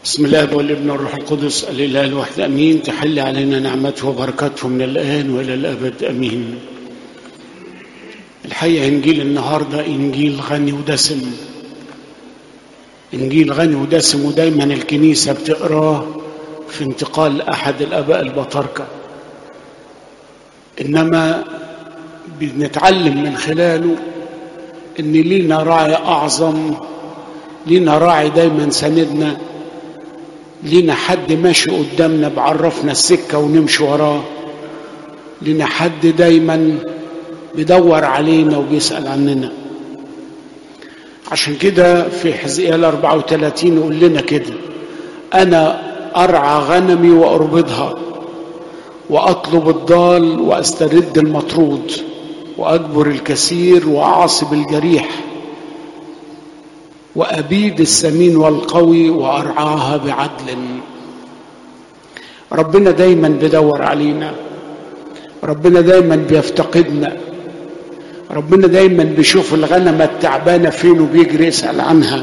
بسم الله والابن والروح القدس الاله الواحد امين تحل علينا نعمته وبركاته من الان والى الابد امين الحقيقه انجيل النهارده انجيل غني ودسم انجيل غني ودسم ودايما الكنيسه بتقراه في انتقال احد الاباء البطاركه انما بنتعلم من خلاله ان لينا راعي اعظم لينا راعي دايما سندنا لينا حد ماشي قدامنا بعرفنا السكة ونمشي وراه لينا حد دايما بيدور علينا وبيسأل عننا عشان كده في حزقيال 34 يقول لنا كده أنا أرعى غنمي وأربضها وأطلب الضال وأسترد المطرود وأجبر الكثير وأعصب الجريح وأبيد السمين والقوي وأرعاها بعدل ربنا دايما بيدور علينا ربنا دايما بيفتقدنا ربنا دايما بيشوف الغنمة التعبانة فين وبيجري يسأل عنها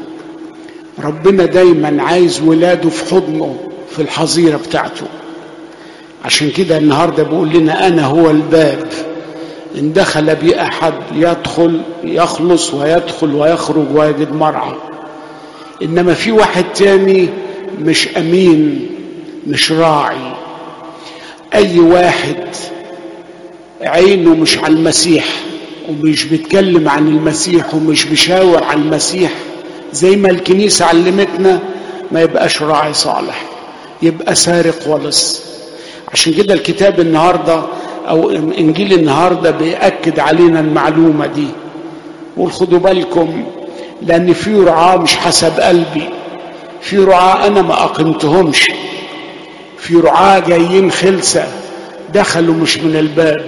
ربنا دايما عايز ولاده في حضنه في الحظيرة بتاعته عشان كده النهاردة بيقول لنا أنا هو الباب إن دخل بي أحد يدخل يخلص ويدخل ويخرج ويجد مرعى إنما في واحد تاني مش أمين مش راعي أي واحد عينه مش على المسيح ومش بيتكلم عن المسيح ومش بيشاور على المسيح زي ما الكنيسة علمتنا ما يبقاش راعي صالح يبقى سارق ولص عشان كده الكتاب النهارده او انجيل النهارده بياكد علينا المعلومه دي قول خدوا بالكم لان في رعاه مش حسب قلبي في رعاه انا ما اقمتهمش في رعاه جايين خلسه دخلوا مش من الباب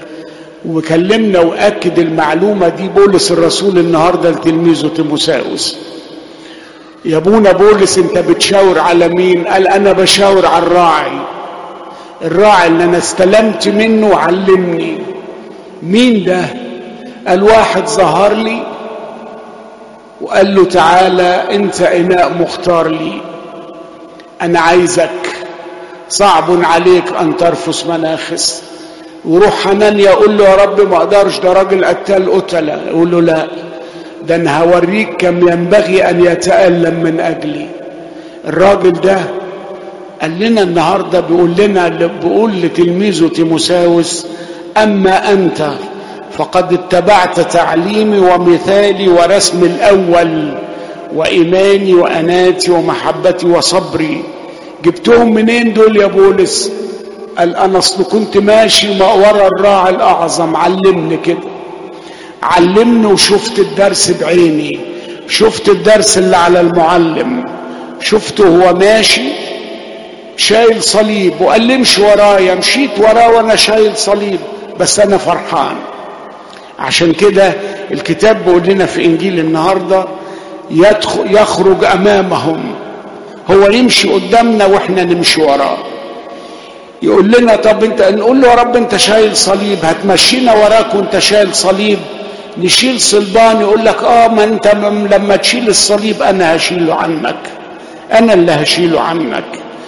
وكلمنا واكد المعلومه دي بولس الرسول النهارده لتلميذه تيموساوس يا ابونا بولس انت بتشاور على مين قال انا بشاور على الراعي الراعي اللي انا استلمت منه وعلمني مين ده قال واحد ظهر لي وقال له تعالى انت اناء مختار لي انا عايزك صعب عليك ان ترفس مناخس وروح حنان يقول له يا رب ما اقدرش ده راجل قتال قتله يقول له لا ده انا هوريك كم ينبغي ان يتالم من اجلي الراجل ده قال لنا النهارده بيقول لنا بيقول لتلميذه تيموساوس اما انت فقد اتبعت تعليمي ومثالي ورسمي الاول وايماني واناتي ومحبتي وصبري جبتهم منين دول يا بولس قال انا اصل كنت ماشي ما ورا الراعي الاعظم علمني كده علمني وشفت الدرس بعيني شفت الدرس اللي على المعلم شفته هو ماشي شايل صليب وقال لي امشي ورايا مشيت وراه وانا شايل صليب بس انا فرحان عشان كده الكتاب بيقول لنا في انجيل النهارده يدخل يخرج امامهم هو يمشي قدامنا واحنا نمشي وراه يقول لنا طب انت نقول له يا رب انت شايل صليب هتمشينا وراك وانت شايل صليب نشيل صلبان يقول لك اه ما انت لما تشيل الصليب انا هشيله عنك انا اللي هشيله عنك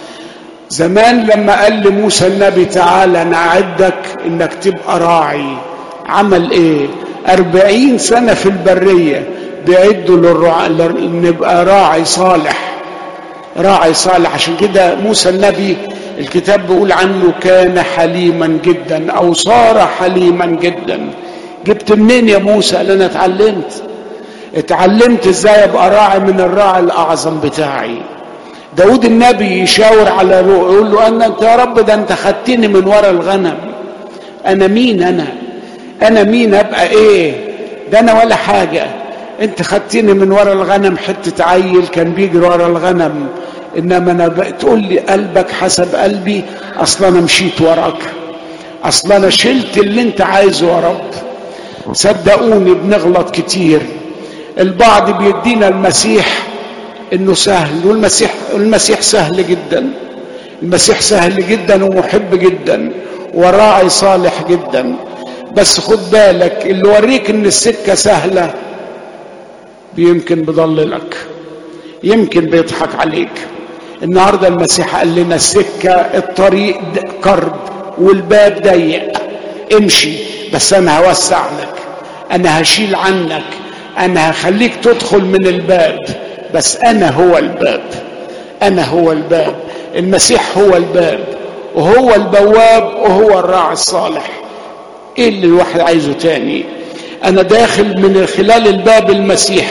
زمان لما قال لموسى النبي تعالى انا اعدك انك تبقى راعي عمل ايه اربعين سنة في البرية بيعدوا للرعاء نبقى راعي صالح راعي صالح عشان كده موسى النبي الكتاب بيقول عنه كان حليما جدا او صار حليما جدا جبت منين يا موسى قال انا اتعلمت اتعلمت ازاي ابقى راعي من الراعي الاعظم بتاعي داود النبي يشاور على روح يقول له أنا أنت يا رب ده أنت خدتني من ورا الغنم أنا مين أنا أنا مين أبقى إيه ده أنا ولا حاجة أنت خدتني من ورا الغنم حتة عيل كان بيجري ورا الغنم إنما أنا تقول لي قلبك حسب قلبي أصلا أنا مشيت وراك أصلا أنا شلت اللي أنت عايزه يا رب صدقوني بنغلط كتير البعض بيدينا المسيح انه سهل والمسيح المسيح سهل جدا المسيح سهل جدا ومحب جدا وراعي صالح جدا بس خد بالك اللي وريك ان السكه سهله يمكن بيضللك يمكن بيضحك عليك النهارده المسيح قال لنا السكه الطريق كرب والباب ضيق امشي بس انا هوسع لك انا هشيل عنك انا هخليك تدخل من الباب بس انا هو الباب انا هو الباب المسيح هو الباب وهو البواب وهو الراعي الصالح ايه اللي الواحد عايزه تاني انا داخل من خلال الباب المسيح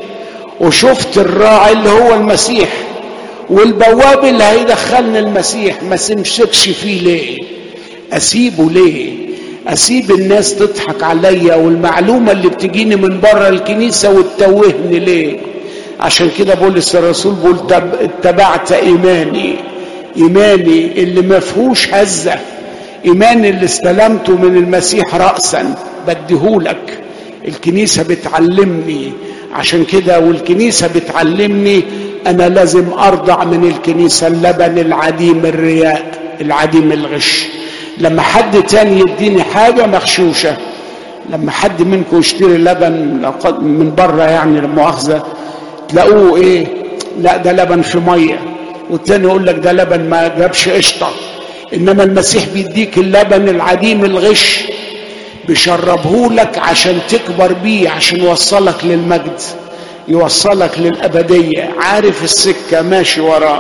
وشفت الراعي اللي هو المسيح والبواب اللي هيدخلني المسيح ما سمسكش فيه ليه اسيبه ليه اسيب الناس تضحك عليا والمعلومه اللي بتجيني من بره الكنيسه وتتوهني ليه عشان كده بولس الرسول بيقول اتبعت ايماني ايماني اللي ما فيهوش هزه ايماني اللي استلمته من المسيح راسا بديهولك الكنيسه بتعلمني عشان كده والكنيسه بتعلمني انا لازم ارضع من الكنيسه اللبن العديم الرياء العديم الغش لما حد تاني يديني حاجه مغشوشه لما حد منكم يشتري لبن من بره يعني المؤاخذه تلاقوه ايه لا ده لبن في ميه والتاني يقول لك ده لبن ما جابش قشطه انما المسيح بيديك اللبن العديم الغش بيشربه لك عشان تكبر بيه عشان يوصلك للمجد يوصلك للأبدية عارف السكة ماشي وراه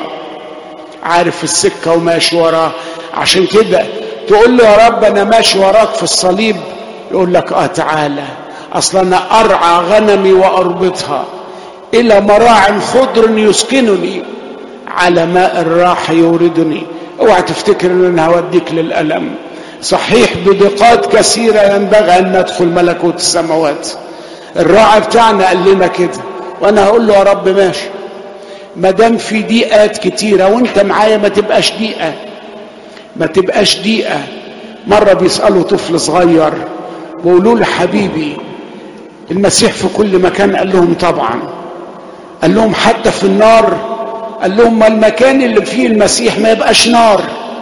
عارف السكة وماشي وراه عشان كده تقول له يا رب أنا ماشي وراك في الصليب يقول لك آه تعالى أصلا أنا أرعى غنمي وأربطها إلى مراع خضر يسكنني على ماء الراحة يوردني اوعى تفتكر ان انا هوديك للألم صحيح بدقات كثيرة ينبغي أن ندخل ملكوت السماوات الراعي بتاعنا قال لنا كده وأنا هقول له يا رب ماشي ما دام في ضيقات كتيرة وأنت معايا ما تبقاش ضيقة ما تبقاش ضيقة مرة بيسألوا طفل صغير بيقولوا له حبيبي المسيح في كل مكان قال لهم طبعا قال لهم حتى في النار قال لهم ما المكان اللي فيه المسيح ما يبقاش نار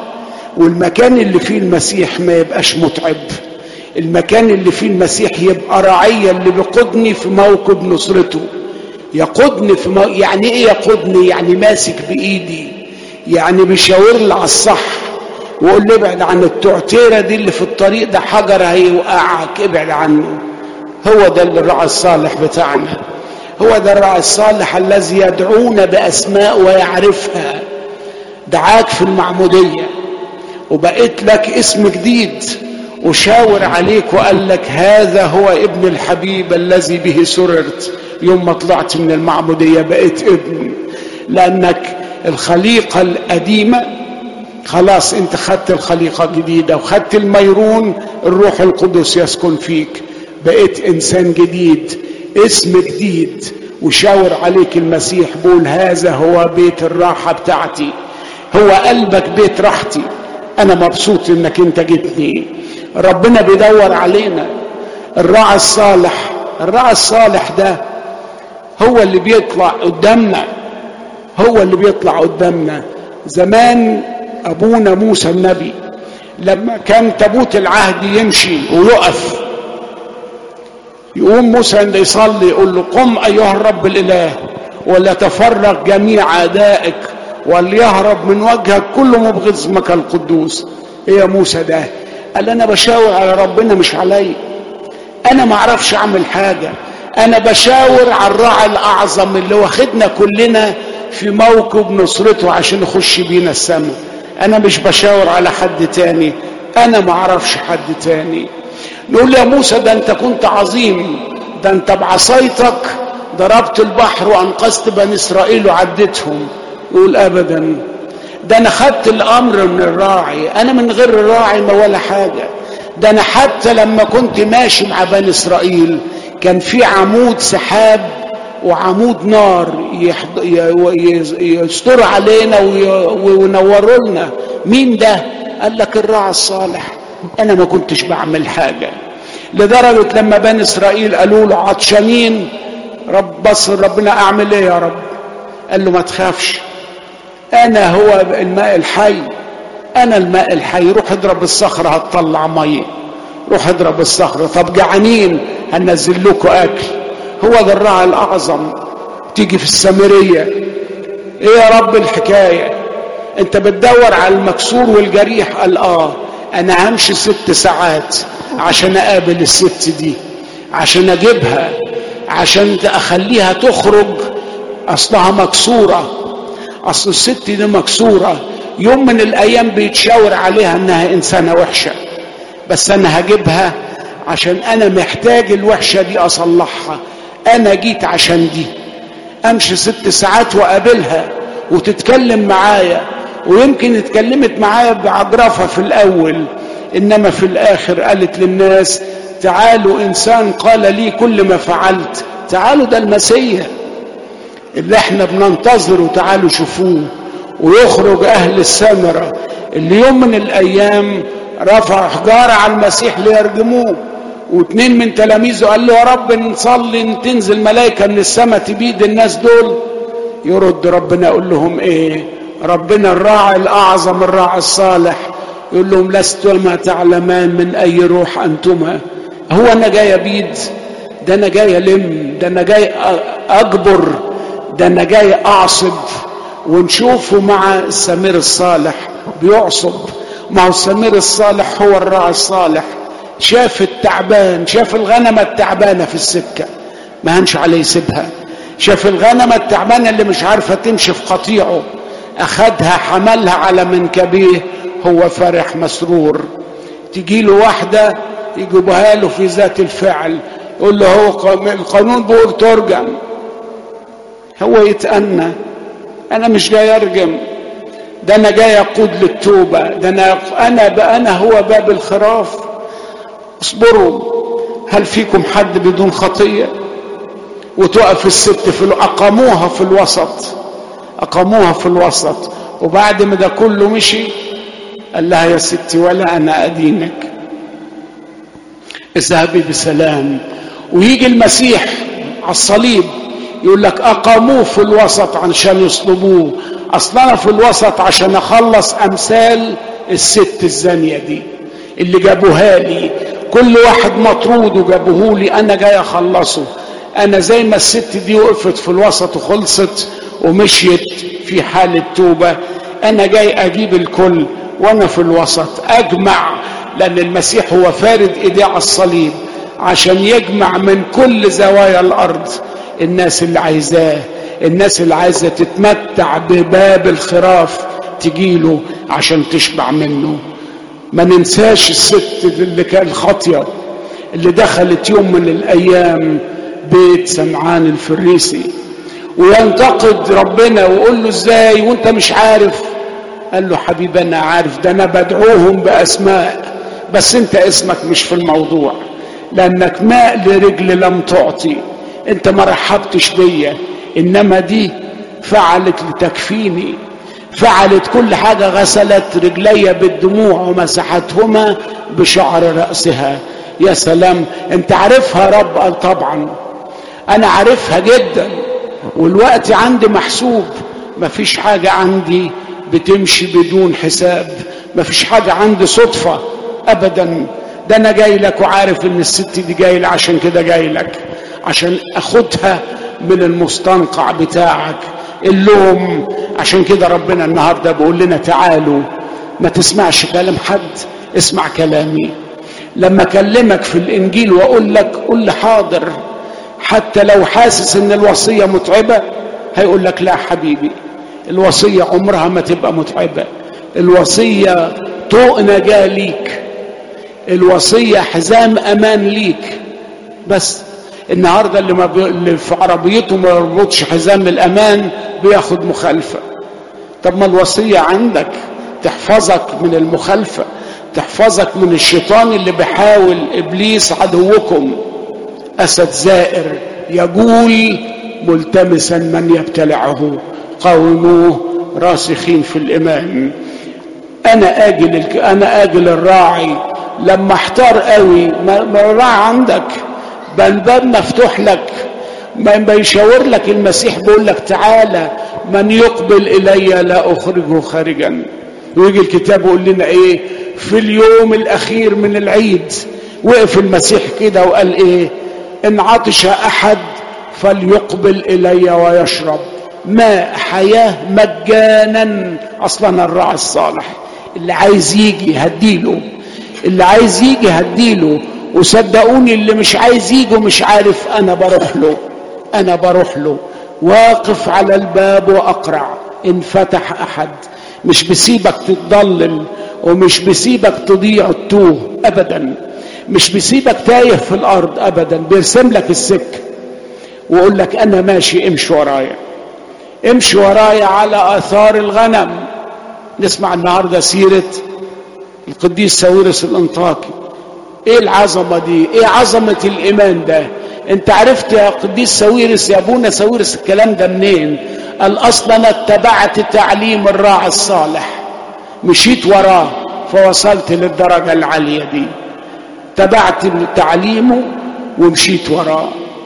والمكان اللي فيه المسيح ما يبقاش متعب المكان اللي فيه المسيح يبقى رعية اللي بيقودني في موكب نصرته يقودني في مو... يعني ايه يقودني يعني ماسك بايدي يعني بيشاور لي على الصح ويقول لي ابعد عن التعتيره دي اللي في الطريق ده حجر هيوقعك ابعد عنه هو ده الراعي الصالح بتاعنا هو ده الراعي الصالح الذي يدعونا باسماء ويعرفها دعاك في المعموديه وبقيت لك اسم جديد وشاور عليك وقال لك هذا هو ابن الحبيب الذي به سررت يوم ما طلعت من المعمودية بقيت ابن لأنك الخليقة القديمة خلاص انت خدت الخليقة الجديدة وخدت الميرون الروح القدس يسكن فيك بقيت انسان جديد اسم جديد وشاور عليك المسيح بقول هذا هو بيت الراحة بتاعتي هو قلبك بيت راحتي انا مبسوط انك انت جيتني ربنا بيدور علينا الراعي الصالح الراعي الصالح ده هو اللي بيطلع قدامنا هو اللي بيطلع قدامنا زمان ابونا موسى النبي لما كان تابوت العهد يمشي ويقف يقوم موسى اللي يصلي يقول له قم ايها الرب الاله وليتفرق جميع اعدائك وليهرب من وجهك كل مبغض اسمك القدوس ايه يا موسى ده قال انا بشاور على ربنا مش علي انا ما اعرفش اعمل حاجه انا بشاور على الراعي الاعظم اللي واخدنا كلنا في موكب نصرته عشان نخش بينا السماء انا مش بشاور على حد تاني انا ما اعرفش حد تاني نقول يا موسى ده انت كنت عظيم ده انت بعصايتك ضربت البحر وانقذت بني اسرائيل وعديتهم يقول ابدا ده انا خدت الامر من الراعي انا من غير الراعي ما ولا حاجه ده انا حتى لما كنت ماشي مع بني اسرائيل كان في عمود سحاب وعمود نار يستر علينا وينوروا لنا مين ده قال لك الراعي الصالح انا ما كنتش بعمل حاجه لدرجه لما بني اسرائيل قالوا له عطشانين رب بصر ربنا اعمل ايه يا رب قال له ما تخافش انا هو الماء الحي انا الماء الحي روح اضرب الصخره هتطلع ميه روح اضرب الصخره طب جعانين هنزل لكم اكل هو ده الراعي الاعظم تيجي في السامريه ايه يا رب الحكايه انت بتدور على المكسور والجريح قال اه انا همشي ست ساعات عشان اقابل الست دي عشان اجيبها عشان اخليها تخرج اصلها مكسوره اصل الست دي مكسوره يوم من الايام بيتشاور عليها انها انسانه وحشه بس انا هجيبها عشان انا محتاج الوحشه دي اصلحها انا جيت عشان دي امشي ست ساعات واقابلها وتتكلم معايا ويمكن اتكلمت معايا بعجرفه في الاول انما في الاخر قالت للناس تعالوا انسان قال لي كل ما فعلت تعالوا ده المسيح اللي احنا بننتظره تعالوا شوفوه ويخرج اهل السامره اللي يوم من الايام رفع حجاره على المسيح ليرجموه واثنين من تلاميذه قال له يا رب نصلي ان تنزل ملائكه من السماء تبيد الناس دول يرد ربنا يقول لهم ايه ربنا الراعي الاعظم الراعي الصالح يقول لهم لستما تعلمان من اي روح انتما هو انا جاي ابيد ده انا جاي الم ده انا جاي اجبر ده انا جاي اعصب ونشوفه مع السمير الصالح بيعصب ما هو السمير الصالح هو الراعي الصالح شاف التعبان شاف الغنمة التعبانة في السكة ما هنش عليه يسيبها شاف الغنمة التعبانة اللي مش عارفة تمشي في قطيعه أخدها حملها على منكبيه هو فرح مسرور تجي له واحدة يجيبها له في ذات الفعل يقول له هو القانون بيقول ترجم هو يتأنى أنا مش جاي أرجم ده أنا جاي أقود للتوبة ده أنا أنا بقى أنا هو باب الخراف اصبروا هل فيكم حد بدون خطية وتقف الست في أقاموها في الوسط أقاموها في الوسط وبعد ما ده كله مشي قال لها يا ستي ولا أنا أدينك اذهبي بسلام ويجي المسيح على الصليب يقول لك أقاموه في الوسط عشان يصلبوه أصلا في الوسط عشان أخلص أمثال الست الزانية دي اللي جابوها لي كل واحد مطرود وجابوه لي أنا جاي أخلصه أنا زي ما الست دي وقفت في الوسط وخلصت ومشيت في حالة توبة أنا جاي أجيب الكل وأنا في الوسط أجمع لأن المسيح هو فارد إيديه على الصليب عشان يجمع من كل زوايا الأرض الناس اللي عايزاه الناس اللي عايزة تتمتع بباب الخراف تجيله عشان تشبع منه ما ننساش الست اللي كان خاطية اللي دخلت يوم من الأيام بيت سمعان الفريسي وينتقد ربنا ويقول له ازاي وانت مش عارف قال له حبيبي انا عارف ده انا بدعوهم باسماء بس انت اسمك مش في الموضوع لانك ماء لرجل لم تعطي انت ما رحبتش بيا انما دي فعلت لتكفيني فعلت كل حاجة غسلت رجلي بالدموع ومسحتهما بشعر رأسها يا سلام انت عارفها يا رب قال طبعا انا عارفها جدا والوقت عندي محسوب مفيش حاجة عندي بتمشي بدون حساب مفيش حاجة عندي صدفة ابدا ده انا جاي لك وعارف ان الست دي جاي لي عشان كده جاي لك عشان اخدها من المستنقع بتاعك اللوم عشان كده ربنا النهارده بيقول لنا تعالوا ما تسمعش كلام حد اسمع كلامي لما اكلمك في الانجيل واقول لك قول لي حاضر حتى لو حاسس ان الوصيه متعبه هيقول لك لا حبيبي الوصيه عمرها ما تبقى متعبه الوصيه طوق نجاه ليك الوصيه حزام امان ليك بس النهارده اللي, ما بي... اللي في عربيته ما يربطش حزام الامان بياخد مخالفه طب ما الوصيه عندك تحفظك من المخالفه تحفظك من الشيطان اللي بيحاول ابليس عدوكم اسد زائر يجول ملتمسا من يبتلعه قوموه راسخين في الايمان انا اجل الك... انا اجل الراعي لما احتار قوي ما, ما الراعي عندك بل الباب مفتوح لك ما بيشاور لك المسيح بيقول لك تعالى من يقبل الي لا اخرجه خارجا ويجي الكتاب يقول لنا ايه في اليوم الاخير من العيد وقف المسيح كده وقال ايه ان عطش احد فليقبل الي ويشرب ماء حياة مجانا أصلا الراعي الصالح اللي عايز يجي هديله اللي عايز يجي هديله وصدقوني اللي مش عايز يجي ومش عارف أنا بروح له أنا بروح له واقف على الباب وأقرع إن فتح أحد مش بسيبك تتضلل ومش بسيبك تضيع التوه أبدا مش بسيبك تايه في الأرض أبدا بيرسم لك السكة ويقول لك أنا ماشي امشي ورايا امشي ورايا على آثار الغنم نسمع النهارده سيرة القديس ساويرس الانطاكي ايه العظمة دي ايه عظمة الايمان ده انت عرفت يا قديس ساويرس يا ابونا ساويرس الكلام ده منين قال اصلا انا اتبعت تعليم الراعي الصالح مشيت وراه فوصلت للدرجة العالية دي تبعت تعليمه ومشيت وراه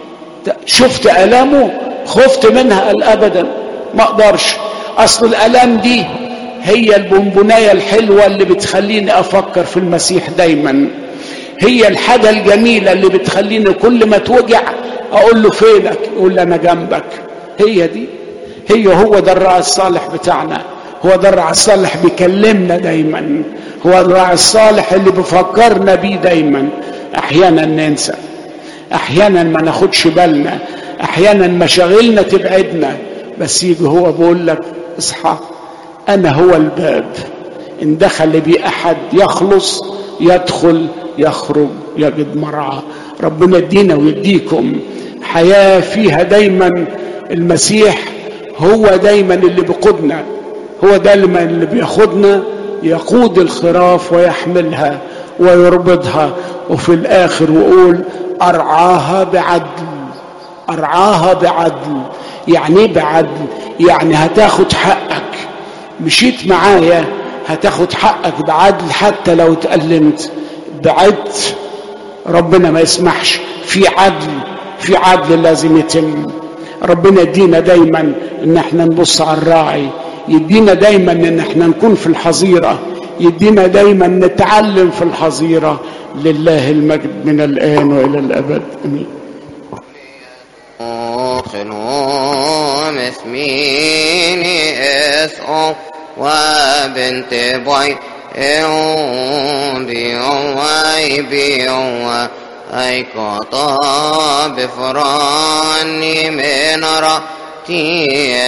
شفت الامه خفت منها قال ابدا ما اقدرش اصل الالام دي هي البونبونايه الحلوه اللي بتخليني افكر في المسيح دايما هي الحاجه الجميله اللي بتخليني كل ما توجع اقول له فينك يقول لي انا جنبك هي دي هي هو ده الراعي الصالح بتاعنا هو ده الراعي الصالح بيكلمنا دايما هو الراعي الصالح اللي بيفكرنا بيه دايما احيانا ننسى احيانا ما ناخدش بالنا احيانا مشاغلنا تبعدنا بس يجي هو بيقول لك اصحى انا هو الباب ان دخل بي احد يخلص يدخل يخرج يجد مرعى ربنا يدينا ويديكم حياه فيها دايما المسيح هو دايما اللي بيقودنا هو دايما اللي بياخدنا يقود الخراف ويحملها ويربطها وفي الاخر ويقول ارعاها بعدل ارعاها بعدل يعني ايه بعدل يعني هتاخد حقك مشيت معايا هتاخد حقك بعدل حتى لو اتألمت بعدت ربنا ما يسمحش في عدل في عدل لازم يتم ربنا يدينا دايما ان احنا نبص على الراعي يدينا دايما ان احنا نكون في الحظيره يدينا دايما نتعلم في الحظيره لله المجد من الان والى الابد امين خلهم اسميني اسقو وبنت بوي بيوم واي بيوم اي كطاب فراني من رأتي